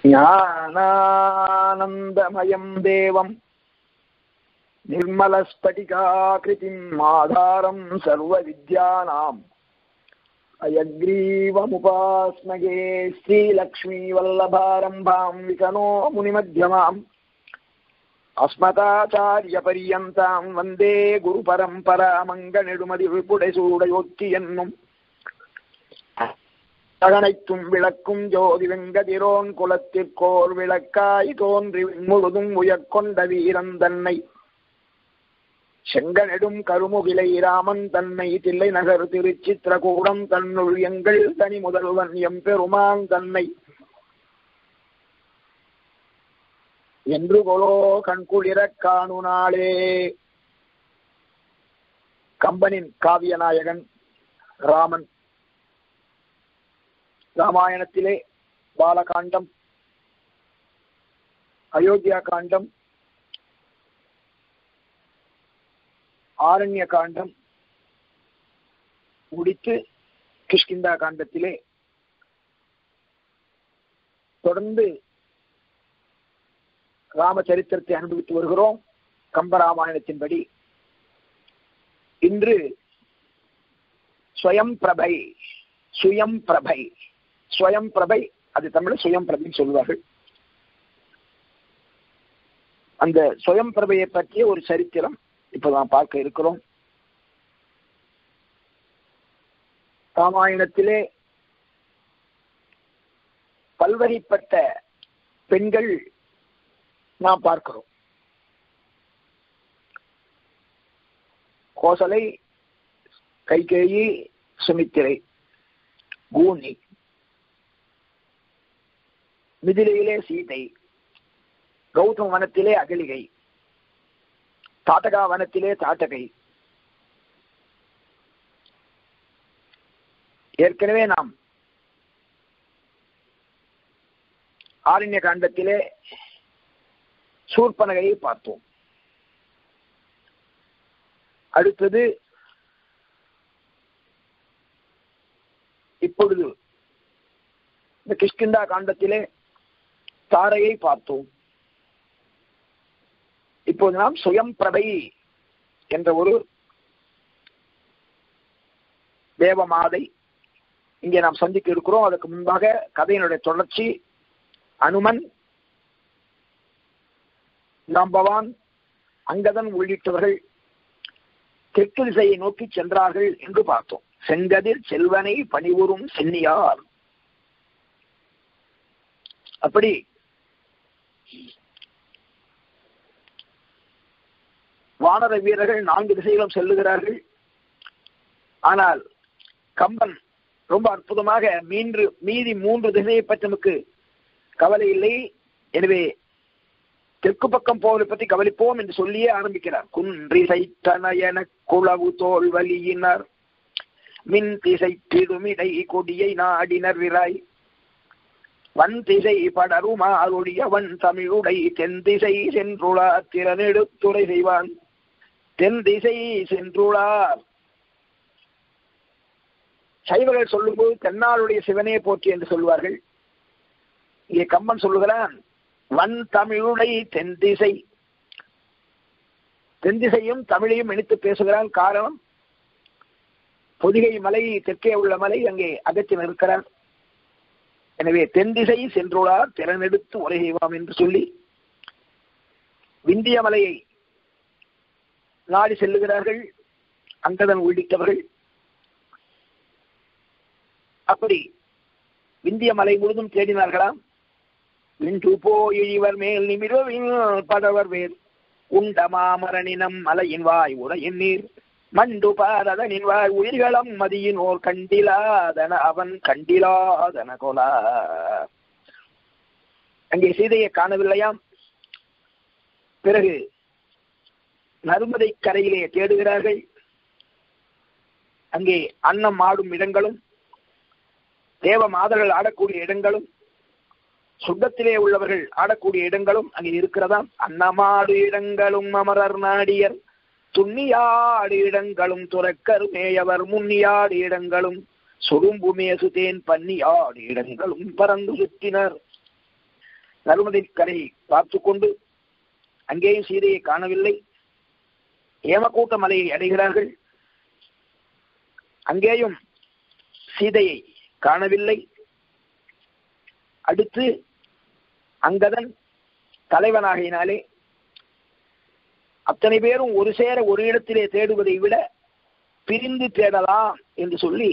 ज्ञानानन्दमयम् देवम् निर्मलस्फटिकाकृतिम् आधारम् सर्वविद्यानाम् अयग्रीवमुपास्मगे श्रीलक्ष्मीवल्लभारम्भाम् विकनो मुनिमध्यमाम् अस्मदाचार्यपर्यन्ताम् वन्दे குருபரம்பராமங்கநெடுமதி விப்புடைசூடையொத்தி என்னும் அகனைத்தும் விளக்கும் ஜோதி வெங்கதிரோன் குலத்திற்கோர் விளக்காய் தோன்றி முழுதும் உயர்கொண்ட வீரன் தன்னை செங்கனெடும் கருமுகிலை ராமன் தன்னை தில்லை நகர் திருச்சித்திரகூடம் தன்னுள் எங்கள் தனி முதல்வன் எம்பெருமான் தன்னை என்று கொலோ கண்குளிரக் காணு நாளே கம்பனின் காவியநாயகன் ராமன் ராமாயணத்திலே பாலகாண்டம் அயோத்தியா காண்டம் ஆரண்ய காண்டம் முடித்து கிஷ்கிந்தா காண்டத்திலே தொடர்ந்து ராமச்சரித்திரத்தை அனுபவித்து வருகிறோம் கம்பராமாயணத்தின்படி இன்று ஸ்வயம் பிரபை சுயம் பிரபை ஸ்வயம் பிரபை அது தமிழ் சுயம் பிரபைன்னு சொல்லுவார்கள் அந்த சுயம் பிரபையை பற்றிய ஒரு சரித்திரம் இப்ப நாம் பார்க்க இருக்கிறோம் ராமாயணத்திலே பல்வகைப்பட்ட பெண்கள் நாம் பார்க்கிறோம் கோசலை கைகேயி சுமித்திரை கூனி மிதிலையிலே சீதை கௌதம வனத்திலே அகலிகை தாட்டகா வனத்திலே தாட்டகை ஏற்கனவே நாம் ஆரண்ய காண்டத்திலே சூர்பனகையை பார்த்தோம் அடுத்தது இப்பொழுது இந்த கிஷ்கிந்தா காண்டத்திலே தாரையை பார்த்தோம் இப்போது நாம் சுயம் பிரபை என்ற ஒரு தேவமாதை இங்கே நாம் சந்திக்க இருக்கிறோம் அதற்கு முன்பாக கதையினுடைய தொடர்ச்சி அனுமன் நம்பவான் அங்கதன் உள்ளிட்டவர்கள் தெற்கு திசையை நோக்கி சென்றார்கள் என்று பார்த்தோம் செங்கதிர் செல்வனை பணிவுறும் சென்னியார் அப்படி வானர வீரர்கள் நான்கு திசைகளும் செல்லுகிறார்கள் ஆனால் கம்பன் ரொம்ப அற்புதமாக மீன்று மீதி மூன்று திசையை பற்றி நமக்கு கவலை இல்லை எனவே தெற்கு பக்கம் போவதை பற்றி கவனிப்போம் என்று சொல்லியே ஆரம்பிக்கிறார் குன்றிசை தனயன குளவு தோல் வலியினர் மின் திசை திருமிடை கொடியை நாடினர் விராய் வன் திசை படருமாறுடைய வன் தமிழுடை தென் திசை சென்றுளா திறனெடுத்துரை செய்வான் தென் திசை சென்றுளார் சைவர்கள் சொல்லும்போது தென்னாளுடைய சிவனே போற்றி என்று சொல்வார்கள் இங்கே கம்பன் சொல்லுகிறான் வன் தமிழுடை தென் திசை தென் திசையும் தமிழையும் இணைத்து பேசுகிறான் காரணம் பொதிகை மலை தெற்கே உள்ள மலை அங்கே அகத்தின் இருக்கிறார் எனவே தென் திசை சென்றுள்ளார் திறனெடுத்து உரை செய்வாம் என்று சொல்லி விந்திய மலையை நாடி செல்லுகிறார்கள் அங்கதன் உள்ளிட்டவர்கள் அப்படி விந்திய மலை முழுதும் தேடினார்களாம் நின்று போயிழிவர் மேல் நிமிரவில் படவர் வேர் உண்ட மாமரனினம் மலையின் வாய் உடையின் நீர் மண்டு பாரதனின் வாய் உயிர்களும் மதியினோர் கண்டிலாதன அவன் கண்டிலாதன கொலா அங்கே சீதையை காணவில்லையாம் பிறகு நர்மதை கரையிலே தேடுகிறார்கள் அங்கே அன்னம் ஆடும் இடங்களும் தேவ மாதர்கள் ஆடக்கூடிய இடங்களும் சுத்தத்திலே உள்ளவர்கள் ஆடக்கூடிய இடங்களும் அங்கே இருக்கிறதாம் அன்னமாடு இடங்களும் அமரர் நாடியர் துண்ணியாடு இடங்களும் துறக்கர் மேயவர் முன்னியாடு இடங்களும் சுரும்பு மேசுதேன் பன்னியாடு இடங்களும் பறந்து சுற்றினர் நருமதை கரை பார்த்து கொண்டு அங்கேயும் சீதையை காணவில்லை ஏமக்கூட்ட மலையை அடைகிறார்கள் அங்கேயும் சீதையை காணவில்லை அடுத்து அங்கதன் தலைவனாகினாலே அத்தனை பேரும் ஒரு சேர ஒரு இடத்திலே தேடுவதை விட பிரிந்து தேடலாம் என்று சொல்லி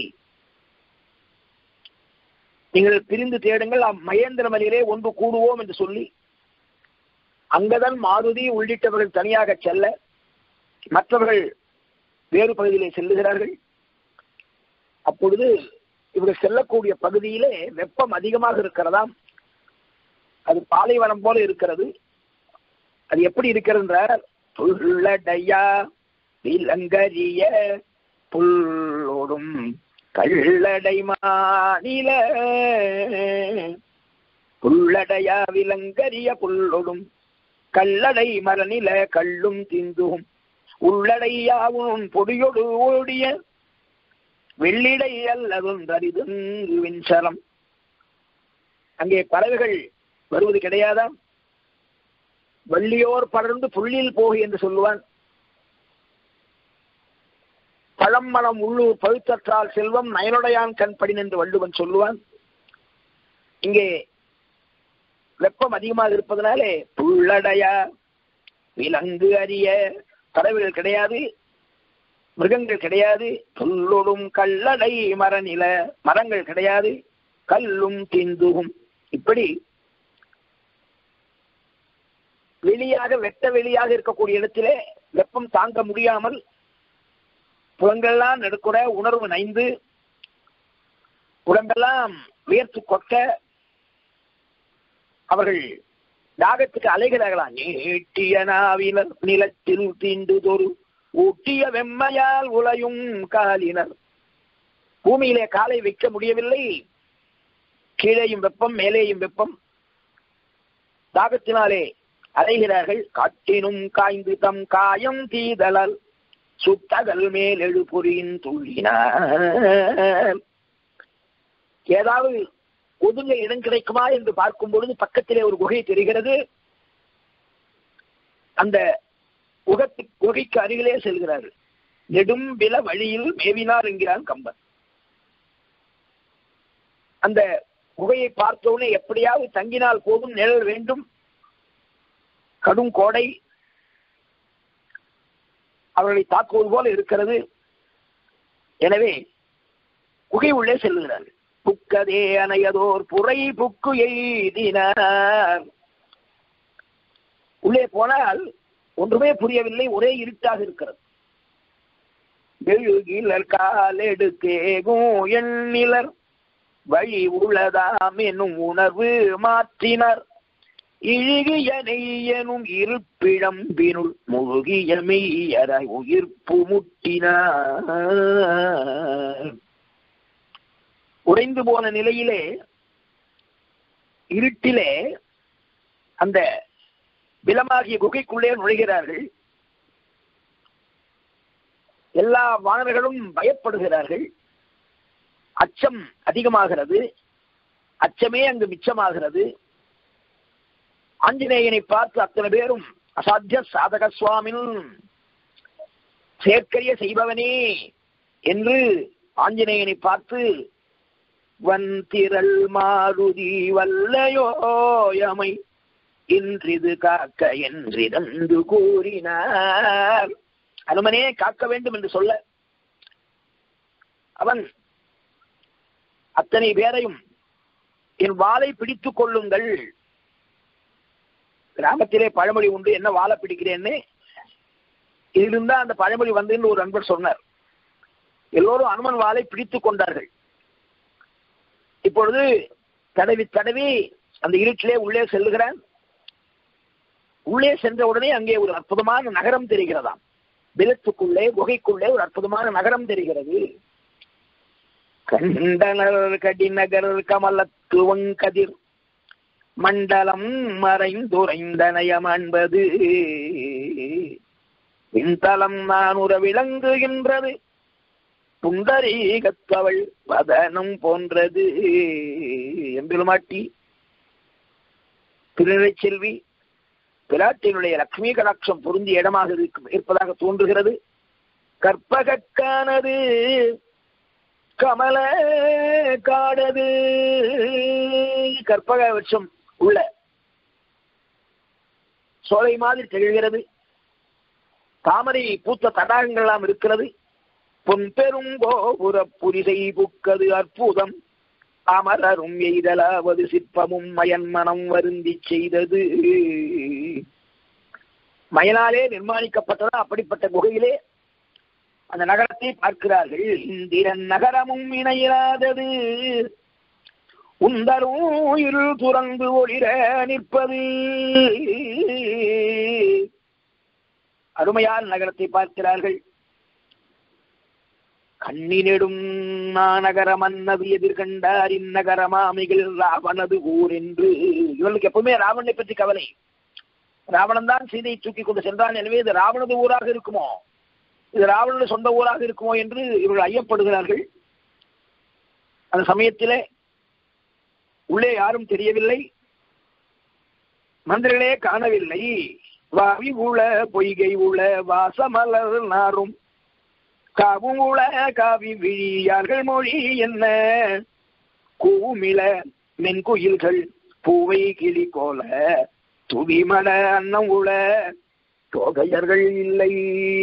நீங்கள் பிரிந்து தேடுங்கள் மகேந்திர மலையிலே ஒன்று கூடுவோம் என்று சொல்லி அங்கதான் மாருதி உள்ளிட்டவர்கள் தனியாக செல்ல மற்றவர்கள் வேறு பகுதியிலே செல்லுகிறார்கள் அப்பொழுது இவர்கள் செல்லக்கூடிய பகுதியிலே வெப்பம் அதிகமாக இருக்கிறதாம் அது பாலைவனம் போல இருக்கிறது அது எப்படி இருக்கிறது என்றால் புல்லடையா விலங்கரிய புல்லோடும் கள்ளடை மாநில புல்லடையா விலங்கரிய புல்லொடும் கல்லடை மரநில கள்ளும் திந்தும் உள்ளடையாவும் பொடியொடு ஓடிய வெள்ளிடை அல்லதொன்றறிதுங்கு வின்சரம் அங்கே பறவைகள் வருவது கிடையாதா வள்ளியோர் படர்ந்து புள்ளியில் போகு என்று சொல்லுவான் பழம் மனம் உள்ளூர் பழுத்தற்றால் செல்வம் நயனுடையான் கண்படின் என்று வள்ளுவன் சொல்லுவான் இங்கே வெப்பம் அதிகமாக இருப்பதனாலே புள்ளடையா விலங்கு அறிய பறவைகள் கிடையாது மிருகங்கள் கிடையாது புல்லொடும் கல்லடை மரநில மரங்கள் கிடையாது கல்லும் திந்துகும் இப்படி வெளியாக வெட்ட வெளியாக இருக்கக்கூடிய இடத்திலே வெப்பம் தாங்க முடியாமல் புலங்கள்லாம் நெடுக்குற உணர்வு நைந்து உடம்பெல்லாம் வியர்த்து கொட்ட அவர்கள் தாகத்துக்கு அலைகிறார்களாம் நீட்டிய நாவினர் நிலத்தில் தீண்டுதொரு ஊட்டிய வெம்மையால் உலையும் காலினர் பூமியிலே காலை வைக்க முடியவில்லை கீழேயும் வெப்பம் மேலேயும் வெப்பம் தாகத்தினாலே அலைகிறார்கள் காட்டினும் காய்ந்து தம் காயம் தீதலால் சுத்தகல் மேல் எழுபொறியின் துள்ளினார் ஏதாவது ஒதுங்க இடம் கிடைக்குமா என்று பார்க்கும் பொழுது பக்கத்திலே ஒரு குகை தெரிகிறது அந்த குகத்து குகைக்கு அருகிலே செல்கிறார்கள் நெடும் வில வழியில் மேவினார் என்கிறான் கம்பன் அந்த குகையை பார்த்தவுடனே எப்படியாவது தங்கினால் போதும் நிழல் வேண்டும் கடும் கோடை அவர்களை தாக்குவது போல இருக்கிறது எனவே குகை உள்ளே செல்லுகிறார்கள் புக்கதே அணையதோர் புரை புக்கு எய்தினார் உள்ளே போனால் ஒன்றுமே புரியவில்லை ஒரே இருட்டாக இருக்கிறது எழுகிலர் காலெடுக்கேகும் எண்ணிலர் வழி உள்ளதாம் என்னும் உணர்வு மாற்றினர் இழுகிய நெய்யனும் இருப்பிழம்பினுள் முழுகிய மெய்யராய் உயிர்ப்பு முட்டினார் உடைந்து போன நிலையிலே இருட்டிலே அந்த பிலமாகிய குகைக்குள்ளே நுழைகிறார்கள் எல்லா வானர்களும் பயப்படுகிறார்கள் அச்சம் அதிகமாகிறது அச்சமே அங்கு மிச்சமாகிறது ஆஞ்சநேயனை பார்த்து அத்தனை பேரும் அசாத்திய சாதக சுவாமின் சேர்க்கரிய செய்பவனே என்று ஆஞ்சநேயனை பார்த்து வந்திரல் மாருதி வல்லையோயமை இன்றிது காக்க என்றிரந்து கூறினார் அனுமனே காக்க வேண்டும் என்று சொல்ல அவன் அத்தனை பேரையும் என் வாளை பிடித்துக் கொள்ளுங்கள் கிராமத்திலே பழமொழி உண்டு என்ன வாழை பிடிக்கிறேன்னு இதிலிருந்தா அந்த பழமொழி வந்து ஒரு நண்பர் சொன்னார் எல்லோரும் அனுமன் வாளை பிடித்துக் கொண்டார்கள் இப்பொழுது தடவி தடவி அந்த இருட்டிலே உள்ளே செல்லுகிறான் உள்ளே சென்ற உடனே அங்கே ஒரு அற்புதமான நகரம் தெரிகிறதாம் பிலத்துக்குள்ளே குகைக்குள்ளே ஒரு அற்புதமான நகரம் தெரிகிறது கண்டனர் கடிநகர் கமலத்துவங் கதிர் மண்டலம் மறைந்துரைந்தனயம் அன்பது விண்தலம் நான் உற விளங்குகின்றது புண்டரீகத்தவள் வதனம் போன்றது எம்பெருமாட்டி திருநிலை செல்வி பிராட்டினுடைய லக்ஷ்மி கடாட்சம் பொருந்திய இடமாக இருக்கும் இருப்பதாக தோன்றுகிறது கற்பகக்கானது கமல காடது கற்பக வருஷம் உள்ள சோலை மாதிரி திகழ்கிறது தாமரை பூத்த தடாகங்கள் எல்லாம் இருக்கிறது பொன் பெரும் கோபுர புரிசை புக்கது அற்புதம் அமரரும் எய்தலாவது சிற்பமும் மயன் மனம் வருந்தி செய்தது மயனாலே நிர்மாணிக்கப்பட்டதா அப்படிப்பட்ட குகையிலே அந்த நகரத்தை பார்க்கிறார்கள் இந்திரன் நகரமும் இணையிராதது உந்தரும் இருள் துறந்து ஒளிர நிற்பது அருமையான நகரத்தை பார்க்கிறார்கள் கண்ணினெடும் நாநகரம் அன்னது எதிர்கண்டார் இந்நகரமாமிகள் ராவணது ஊர் என்று இவர்களுக்கு எப்பவுமே ராவணனை பற்றி கவலை ராவணன் தான் சீதையை தூக்கி கொண்டு சென்றான் எனவே இது ராவணது ஊராக இருக்குமோ இது ராவணன் சொந்த ஊராக இருக்குமோ என்று இவர்கள் ஐயப்படுகிறார்கள் அந்த சமயத்திலே உள்ளே யாரும் தெரியவில்லை மந்திரங்களே காணவில்லை வாவி உள பொய்கை உள வாசமலர் நாரும் காவும் உள காவி விழியார்கள் மொழி என்ன கூமிள மென்குயில்கள் பூவை கிளி கோல துடிமட அன்னம் உள தோகையர்கள் இல்லை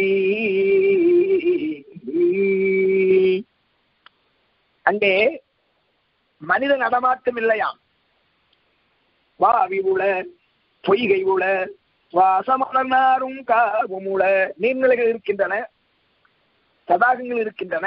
அங்கே மனித நடமாட்டம் இல்லையாம் வாவி உள பொய்கை உள வாசமலர்னாரும் காவும் உள நீர்நிலைகள் இருக்கின்றன தடாகங்கள் இருக்கின்றன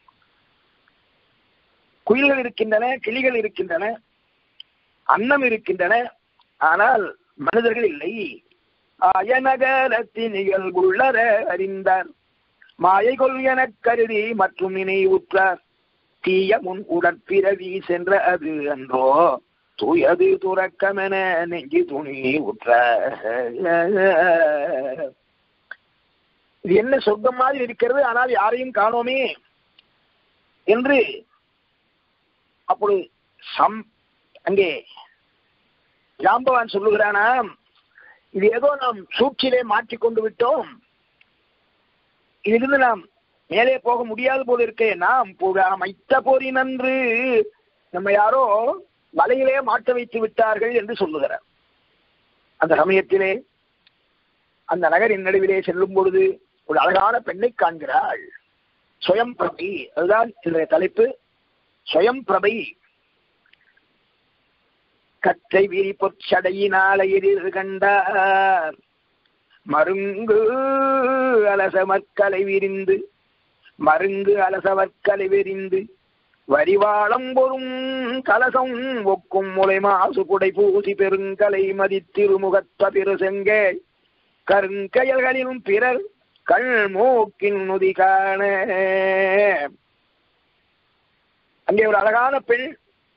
குயில்கள் இருக்கின்றன கிளிகள் இருக்கின்றன அன்னம் இருக்கின்றன ஆனால் மனிதர்கள் இல்லை ஆயநகரத்தின் நிகழ்வுள்ளர அறிந்தார் மாயை கொள் எனக் கருதி மற்றும் நினைவுற்றார் தீய முன் உடற்பிறவி சென்ற அது அன்றோ தூயது துறக்கமென நெஞ்சு துணி உற்ற இது என்ன சொர்க்கம் மாதிரி இருக்கிறது ஆனால் யாரையும் காணோமே என்று அப்பொழுது சம் அங்கே ஜாம்பவான் சொல்லுகிறானாம் இது ஏதோ நாம் சூழ்ச்சியிலே மாற்றிக்கொண்டு விட்டோம் இதிலிருந்து நாம் மேலே போக முடியாது போல இருக்கே நாம் அமைத்த போரி நன்று நம்ம யாரோ வலையிலே மாட்ட வைத்து விட்டார்கள் என்று சொல்லுகிறார் அந்த சமயத்திலே அந்த நகரின் நடுவிலே செல்லும் பொழுது ஒரு அழகான பெண்ணை காண்கிறாள் சுயம் பிரபை அதுதான் இன்றைய தலைப்பு சுயம் பிரபை கற்றை விரி பொற்சடையினால எதிர் கண்டார் மருங்கு அலச மற்களை விரிந்து மருங்கு அலச வற்களை விரிந்து வரிவாளம் பொறும் கலசம் ஒக்கும் முளை மாசு புடை பூசி பெருங்கலை மதித்திருமுகத்த பிற செங்கே கருங்கயல்களிலும் பிறர் கண் மூக்கின் நுதி காண அங்கே ஒரு அழகான பெண்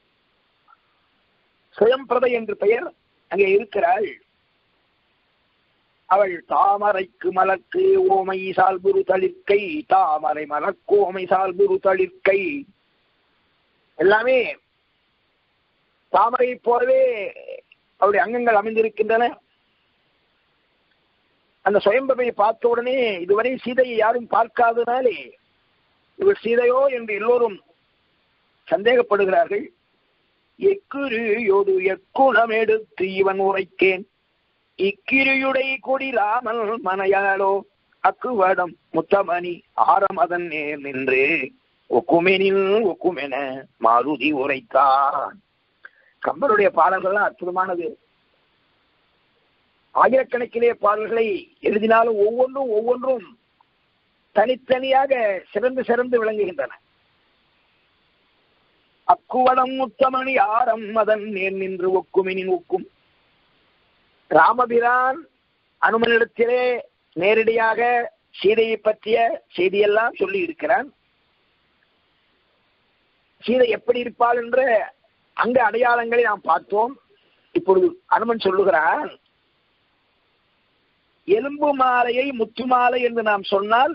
சுயம்பிரதை என்று பெயர் அங்கே இருக்கிறாள் அவள் தாமரைக்கு மலர்க்கு ஓமை சால்புரு தளிர்க்கை தாமரை மலர்க்கு ஓமை சால்புரு தளிர்க்கை எல்லாமே தாமரை போலவே அவருடைய அங்கங்கள் அமைந்திருக்கின்றன அந்த சுயம்பவை பார்த்த உடனே இதுவரை சீதையை யாரும் பார்க்காதனாலே இவர் சீதையோ என்று எல்லோரும் சந்தேகப்படுகிறார்கள் எக்குரியோடு எக்குணம் எடுத்து இவன் உரைக்கேன் இக்கிரியுடை கொடிராமல் மனையாளோ அக்குவடம் முத்தமணி ஆரம் அதன் நேர் நின்று ஒக்குமெனில் ஒக்குமென மாருதி உரைத்தான் கம்பருடைய பாடல்கள்லாம் அற்புதமானது ஆயிரக்கணக்கிலே பாடல்களை எழுதினாலும் ஒவ்வொன்றும் ஒவ்வொன்றும் தனித்தனியாக சிறந்து சிறந்து விளங்குகின்றன அக்குவடம் முத்தமணி ஆரம் அதன் நேர் நின்று ஒக்குமெனின் ஒக்கும் ராமபிரான் அனுமனிடத்திலே நேரடியாக சீதையை பற்றிய செய்தியெல்லாம் சொல்லி இருக்கிறான் சீதை எப்படி இருப்பாள் என்ற அங்க அடையாளங்களை நாம் பார்த்தோம் இப்பொழுது அனுமன் சொல்லுகிறான் எலும்பு மாலையை முத்து மாலை என்று நாம் சொன்னால்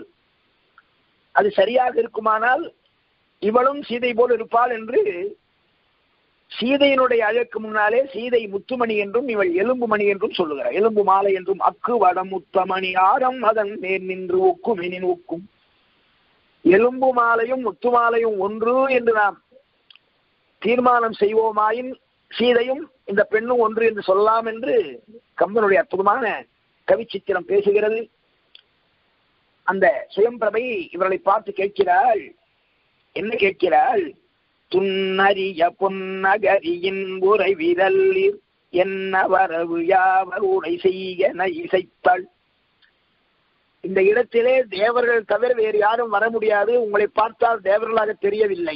அது சரியாக இருக்குமானால் இவளும் சீதை போல் இருப்பாள் என்று சீதையினுடைய அழகுக்கு முன்னாலே சீதை முத்துமணி என்றும் இவள் எலும்பு மணி என்றும் சொல்லுகிறார் எலும்பு மாலை என்றும் அக்கு வடம் முத்தமணி ஆரம் அதன் நேர் நின்று ஒக்கும் எனின் ஒக்கும் எலும்பு மாலையும் முத்து மாலையும் ஒன்று என்று நாம் தீர்மானம் செய்வோமாயின் சீதையும் இந்த பெண்ணும் ஒன்று என்று சொல்லலாம் என்று கம்பனுடைய அற்புதமான கவிச்சித்திரம் பேசுகிறது அந்த சுயம்பிரபை இவர்களை பார்த்து கேட்கிறாள் என்ன கேட்கிறாள் துன்னறிய பொன்னகரியின் உரை விரல்லிர் என்ன வரவு யாவர் உரை செய்ய இசைத்தாள் இந்த இடத்திலே தேவர்கள் தவிர வேறு யாரும் வர முடியாது உங்களை பார்த்தால் தேவர்களாக தெரியவில்லை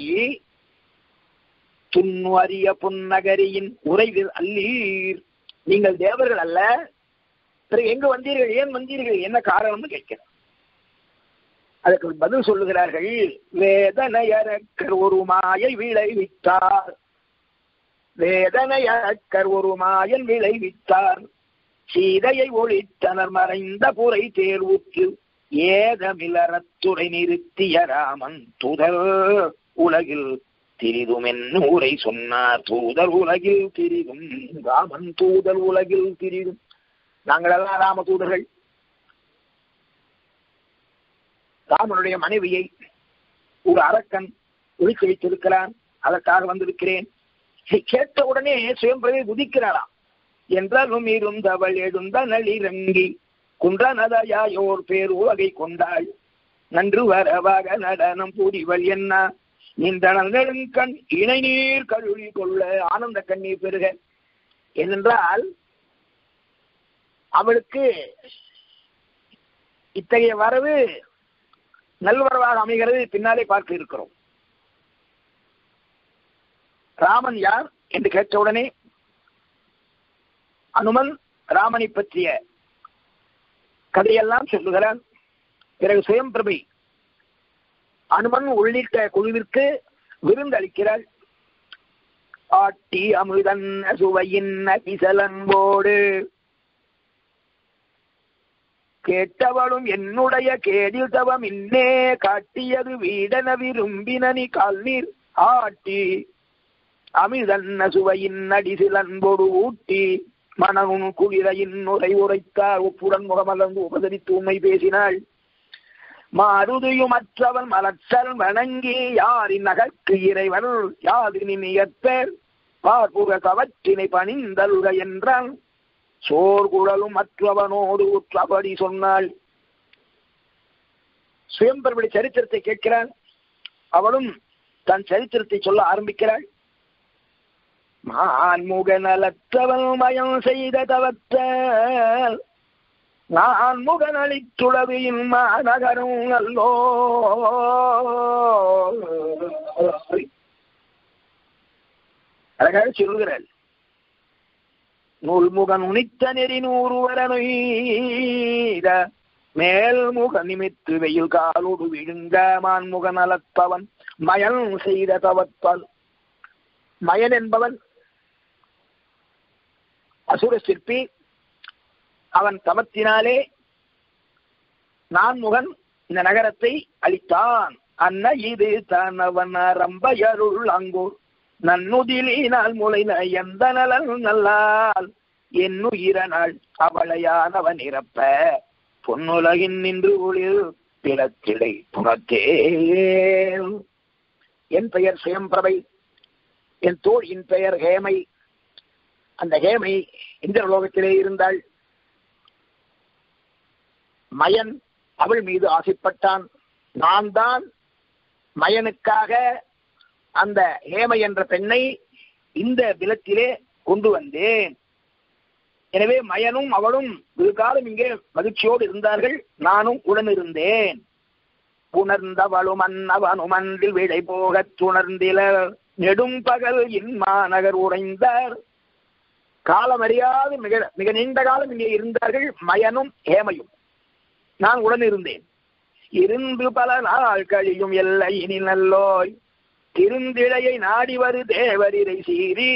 துண்ணு அறிய பொன்னகரியின் உறைவில் அல்லீர் நீங்கள் தேவர்கள் அல்ல பிறகு எங்க வந்தீர்கள் ஏன் வந்தீர்கள் என்ன காரணம்னு கேட்கிறேன் அதுக்கு பதில் சொல்லுகிறார்கள் வேதனையரக்கர் ஒரு மாயை விளைவித்தார் வேதனையரக்கர் ஒரு மாயன் விளைவித்தார் சீதையை ஒழித்தனர் மறைந்த புரை தேர்வுக்கு ஏதமிலரத்துறை நிறுத்திய ராமன் துதர் உலகில் திரிதும் என்ன ஊரை சொன்னார் தூதர் உலகில் திரிதும் ராமன் தூதர் உலகில் திரிதும் நாங்களெல்லாம் ராம தூதர்கள் ராமனுடைய மனைவியை ஒரு அரக்கன் ஒழித்து வைத்திருக்கிறான் அதற்காக வந்திருக்கிறேன் கேட்ட உடனே சுயம்பிரவை குதிக்கிறாராம் என்றாலும் இருந்தவள் எழுந்த நளிரங்கி குன்றனதையாயோர் பேர் உவகை கொண்டாள் நன்று வரவாக நடனம் புரிவள் என்ன நின்றனல் நெடுங்கண் இணை நீர் கழுவி கொள்ள ஆனந்த கண்ணீர் பெருக ஏனென்றால் அவளுக்கு இத்தகைய வரவு நல்வரவாக அமைகிறது பின்னாலே பார்க்க இருக்கிறோம் ராமன் யார் என்று கேட்டவுடனே அனுமன் ராமனை பற்றிய கதையெல்லாம் சொல்லுகிறான் பிறகு சுயம்பிரபை அனுமன் உள்ளிட்ட குழுவிற்கு விருந்தளிக்கிறாள் ஆட்டி அமுதன் சுவையின் கிசலன்போடு கேட்டவளும் என்னுடைய கேடில் தவம் இன்னே காட்டியது வீடன விரும்பினி கால்நீர் ஆட்டி அமிதன்ன சுவையின் அடிசிலன்போடு ஊட்டி மனமும் குளிரையின் உரை உரைத்தார் ஒப்புடன் முகமலர்ந்து உபதரித்து உண்மை பேசினாள் மாருதியும் மற்றவன் மலச்சல் வணங்கி யாரின் நகர்க்கு இறைவன் யாதினின் இயற்பேர் பார்ப்புக கவற்றினை பணிந்தல்க என்றான் சோர்குழலும் மற்றவனோடு உற்றபடி சொன்னாள் சுயம்பர்படி சரித்திரத்தை கேட்கிறாள் அவளும் தன் சரித்திரத்தை சொல்ல ஆரம்பிக்கிறாள் மான்முக நலத்தவன் மயம் செய்த தவத்த நான் முகனளித்துளவியின் மாநகரும் அல்லோ அழகாக சொல்கிறாள் நூல்முகன் உனித்த நெறி நூறு வரனுத மேல் முக நிமித்து வெயில் காலோடு விழுங்க மான்முக நலத்தவன் மயன் செய்த தவத்தால் மயன் என்பவன் அசுர சிற்பி அவன் தமத்தினாலே நான்முகன் இந்த நகரத்தை அளித்தான் அன்ன இது தான் அவன் ரம்பயருள் அங்கூர் நன்னுதிலினால் முளைன எந்த நலன் நல்லால் என்னுயிர நாள் அவளையானவன் இறப்ப பொன்னுலகின் நின்று ஒளிர் பிறத்திடை புறத்தே என் பெயர் சுயம்பிரபை என் தோழியின் பெயர் ஹேமை அந்த ஹேமை இந்திரலோகத்திலே இருந்தாள் மயன் அவள் மீது ஆசைப்பட்டான் நான் தான் மயனுக்காக அந்த ஹேமை என்ற பெண்ணை இந்த விலத்திலே கொண்டு வந்தேன் எனவே மயனும் அவளும் வெகு காலம் இங்கே மகிழ்ச்சியோடு இருந்தார்கள் நானும் உடன் இருந்தேன் உணர்ந்தவளும் அன்னவனும் அன்றில் விடை போகத் துணர்ந்தில நெடும் பகல் இன்மாநகர் உடைந்தார் காலம் அறியாது மிக மிக நீண்ட காலம் இங்கே இருந்தார்கள் மயனும் ஹேமையும் நான் உடன் இருந்தேன் இருந்து பல நாள் கழியும் எல்லை இனி நல்லோய் திருந்திழையை நாடி வரு தேவரிரை சீரி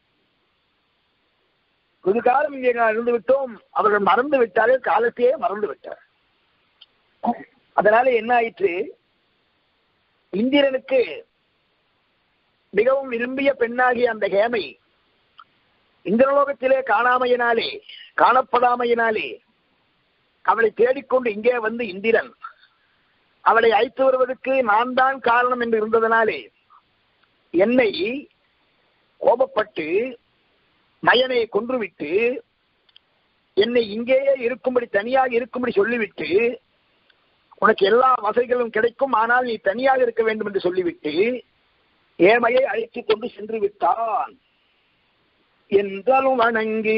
வெகு காலம் இங்கே நான் இருந்து விட்டோம் அவர்கள் மறந்து விட்டார்கள் காலத்தையே மறந்து விட்டார் அதனால என்ன ஆயிற்று இந்திரனுக்கு மிகவும் விரும்பிய பெண்ணாகிய அந்த ஹேமை இந்திரலோகத்திலே காணாமையினாலே காணப்படாமையினாலே அவளை தேடிக்கொண்டு இங்கே வந்து இந்திரன் அவளை அழைத்து வருவதற்கு நான் தான் காரணம் என்று இருந்ததனாலே என்னை கோபப்பட்டு மயனை கொன்றுவிட்டு என்னை இங்கேயே இருக்கும்படி தனியாக இருக்கும்படி சொல்லிவிட்டு உனக்கு எல்லா வசதிகளும் கிடைக்கும் ஆனால் நீ தனியாக இருக்க வேண்டும் என்று சொல்லிவிட்டு ஏமையை அழைத்து கொண்டு சென்று விட்டான் என்றாலும் வணங்கி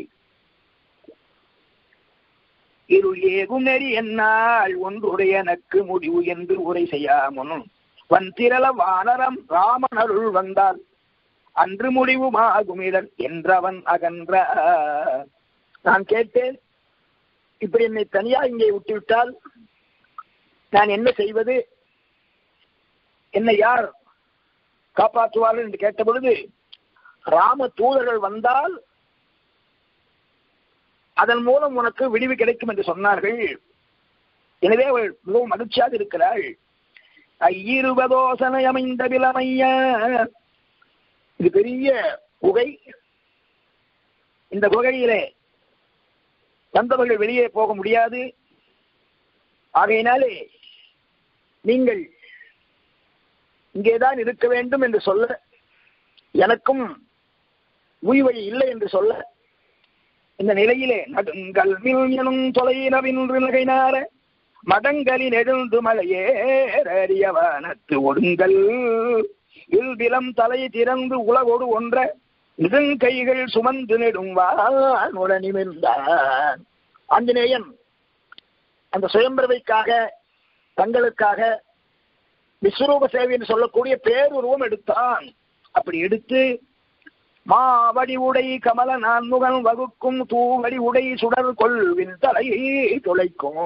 இருள் ஏகும் நெறி என்னால் ஒன்றுடைய எனக்கு முடிவு என்று உரை செய்யாமனும் வந்திரள வானரம் ராமன் அருள் வந்தால் அன்று முடிவுமாகுமிடல் என்றவன் அகன்ற நான் கேட்டேன் இப்படி என்னை தனியா இங்கே விட்டுவிட்டால் நான் என்ன செய்வது என்னை யார் காப்பாற்றுவார்கள் என்று கேட்ட பொழுது ராம தூதர்கள் வந்தால் அதன் மூலம் உனக்கு விடிவு கிடைக்கும் என்று சொன்னார்கள் எனவே அவள் மிகவும் மகிழ்ச்சியாக இருக்கிறாள் ஐயிருபதோசனை அமைந்த விலமைய இது பெரிய குகை இந்த குகையிலே வந்தவர்கள் வெளியே போக முடியாது ஆகையினாலே நீங்கள் இங்கேதான் இருக்க வேண்டும் என்று சொல்ல எனக்கும் உய்வழி இல்லை என்று சொல்ல இந்த நிலையிலே நடுங்கள் எனும் தொலையினவின்று நகைனார மடங்களின் எழுந்து மலையேறியவனத்து ஒடுங்கள் இல்விலம் தலை திறந்து உலகோடு ஒன்ற நெடுங்கைகள் சுமந்து நெடும் வானுடனிமிர்ந்தான் ஆஞ்சநேயன் அந்த சுயம்பிரவைக்காக தங்களுக்காக விஸ்வரூப சேவை என்று சொல்லக்கூடிய பேருருவம் எடுத்தான் அப்படி எடுத்து மாவடி உடை கமல நான்முகன் வகுக்கும் தூவடி உடை சுடர் கொள்வின் தலையை துளைக்கும்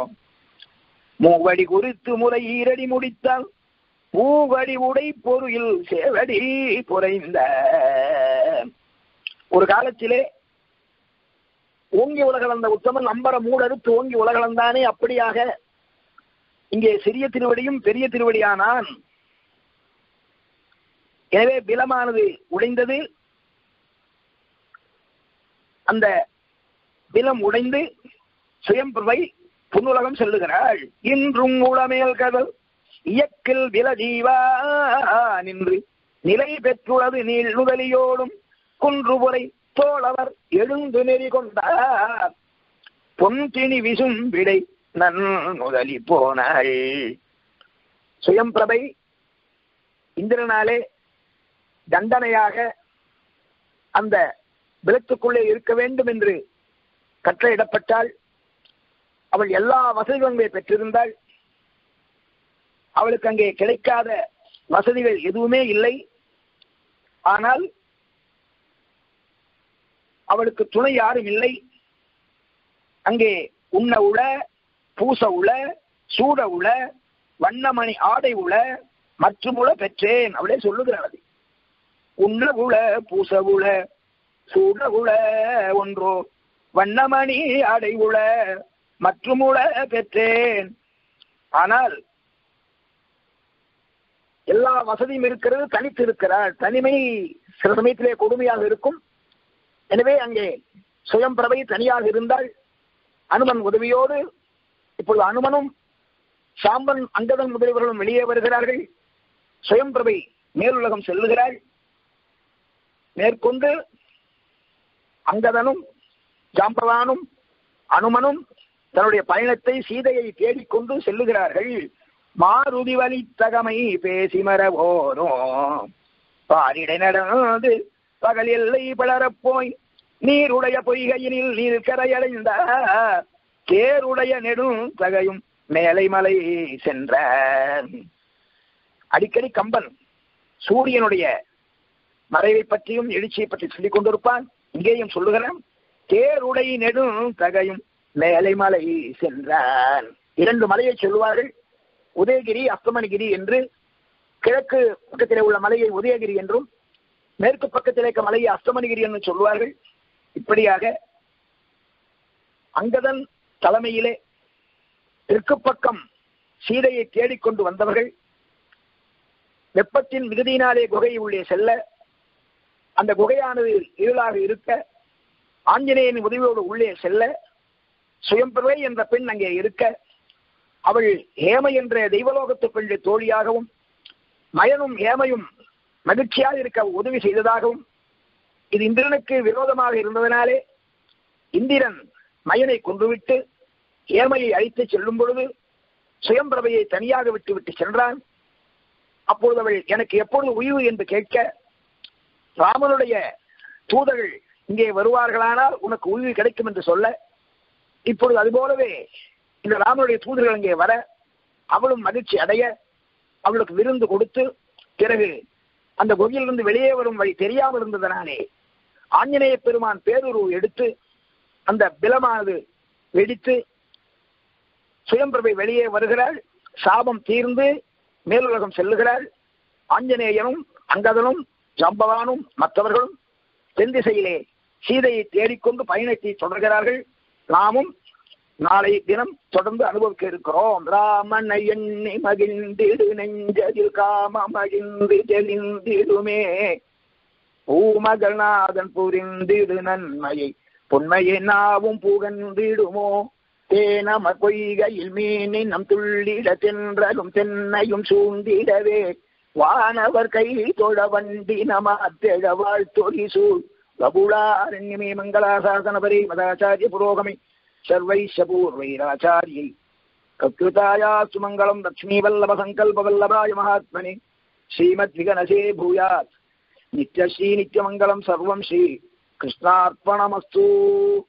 மூவடி குறித்து முறை ஈரடி முடித்தால் பூவடி உடை பொருள் சேவடி புரைந்த ஒரு காலத்திலே ஓங்கி உலகளந்த உத்தமன் நம்பர மூடறுத்து ஓங்கி உலகளந்தானே அப்படியாக இங்கே சிறிய திருவடியும் பெரிய திருவடியானான் எனவே பிலமானது உடைந்தது அந்த பிலம் உடைந்து சுயம்பிரபை புன்னுலகம் செல்லுகிறாள் இன்றும் உளமேல் கதல் இயக்கில் விலஜீவா நின்று நிலை பெற்றுள்ளது நீள் நுதலியோடும் குன்றுபுரை தோழவர் எழுந்து நெறி கொண்டார் பொன்திணி விசும் விடை நன் முதலி போனாள் சுயம்பிரபை இந்திரனாலே தண்டனையாக அந்த விளக்குக்குள்ளே இருக்க வேண்டும் என்று கட்டளையிடப்பட்டால் அவள் எல்லா வசதிகளும் பெற்றிருந்தாள் அவளுக்கு அங்கே கிடைக்காத வசதிகள் எதுவுமே இல்லை ஆனால் அவளுக்கு துணை யாரும் இல்லை அங்கே உண்ண உள பூச உள சூட உள வண்ணமணி ஆடை உள மற்றும் உள பெற்றேன் அவளே சொல்லுகிறாள் உண்ண உள பூச உள சூட உள ஒன்றோ வண்ணமணி ஆடை உள மற்றும் உள பெற்றேன் ஆனால் எல்லா வசதியும் இருக்கிறது தனித்து இருக்கிறாள் தனிமை சில சமயத்திலே கொடுமையாக இருக்கும் எனவே அங்கே சுயம்பிரபை தனியாக இருந்தால் அனுமன் உதவியோடு இப்பொழுது அனுமனும் சாம்பன் அங்கதன் முதலியவர்களும் வெளியே வருகிறார்கள் சுயம்பிரபை மேலுலகம் செல்லுகிறாள் மேற்கொண்டு அங்கதனும் ஜாம்பவானும் அனுமனும் தன்னுடைய பயணத்தை சீதையை தேடிக்கொண்டு செல்லுகிறார்கள் மாருதி வலித்தகமை பேசி மரவோரும் பாரிடை நடந்து பகல் எல்லை பலரப் போய் நீருடைய பொய்கையினில் நீர் கரையடைந்த தேருடைய நெடும் தகையும் மேலை மலை சென்ற அடிக்கடி கம்பன் சூரியனுடைய மறைவை பற்றியும் எழுச்சியை பற்றி சொல்லிக் கொண்டிருப்பான் இங்கேயும் சொல்லுகிறான் தேருடை நெடும் தகையும் மேலை மலை சென்றான் இரண்டு மலையை சொல்லுவார்கள் உதயகிரி அஸ்தமனகிரி என்று கிழக்கு பக்கத்திலே உள்ள மலையை உதயகிரி என்றும் மேற்கு பக்கத்தில் இருக்க மலையை அஸ்தமனகிரி என்று சொல்வார்கள் இப்படியாக அங்கதன் தலைமையிலே தெற்கு பக்கம் சீதையை தேடிக்கொண்டு வந்தவர்கள் வெப்பத்தின் மிகுதியினாலே குகை உள்ளே செல்ல அந்த குகையானது இருளாக இருக்க ஆஞ்சநேயன் உதவியோடு உள்ளே செல்ல சுயம்பிரவை என்ற பெண் அங்கே இருக்க அவள் ஹேமை என்ற தெய்வலோகத்து பெண்ணு தோழியாகவும் மயனும் ஹேமையும் மகிழ்ச்சியாக இருக்க உதவி செய்ததாகவும் இது இந்திரனுக்கு விரோதமாக இருந்ததனாலே இந்திரன் மயனை கொன்றுவிட்டு ஏமையை அழைத்து செல்லும் பொழுது சுயம்பிரபையை தனியாக விட்டு விட்டு சென்றான் அப்பொழுது அவள் எனக்கு எப்பொழுது உய்வு என்று கேட்க ராமனுடைய தூதர்கள் இங்கே வருவார்களானால் உனக்கு உய்வு கிடைக்கும் என்று சொல்ல இப்பொழுது அதுபோலவே இந்த ராமனுடைய தூதர்கள் அங்கே வர அவளும் மகிழ்ச்சி அடைய அவளுக்கு விருந்து கொடுத்து பிறகு அந்த குகையிலிருந்து வெளியே வரும் வழி தெரியாமல் இருந்ததனாலே ஆஞ்சநேய பெருமான் பேருருவு எடுத்து அந்த பிலமானது வெடித்து சுயம்பிரபை வெளியே வருகிறாள் சாபம் தீர்ந்து மேலுலகம் செல்லுகிறாள் ஆஞ்சநேயனும் அங்கதனும் ஜம்பவானும் மற்றவர்களும் தென் திசையிலே சீதையை தேடிக்கொண்டு பயணத்தை தொடர்கிறார்கள் நாமும் நாளை தினம் தொடர்ந்து அனுபவிக்க இருக்கிறோம் ராமனை எண்ணி மகிழ்ந்திடு நெஞ்சதில் காமமகிழ்ந்து தெளிந்திடுமே பூமகநாதன் புரிந்திடு நன்மையை பொன்மையை நாவும் புகழ்ந்திடுமோ தேனம பொய்கையில் மீனி நம் துள்ளிட தென்றலும் தென்னையும் சூழ்ந்திடவே வானவர் கை தொழ வண்டி நமாத்தெழ வாழ்த்தொலி சூழ் கபுளாரண்யமே மங்களாசாசனபரி மதாச்சாரிய புரோகமை சர்வைஷ பூர்வைராச்சாரியை கத்ருதாயா சுமங்கலம் லக்ஷ்மீவல்லப சங்கல்பவல்லபாய மகாத்மனே ஸ்ரீமத்விகனசே பூயாத் நித்யஸ்ரீ நித்யமங்கலம் சர்வம் ஸ்ரீ கிருஷ்ணார்ப்பணமஸ்து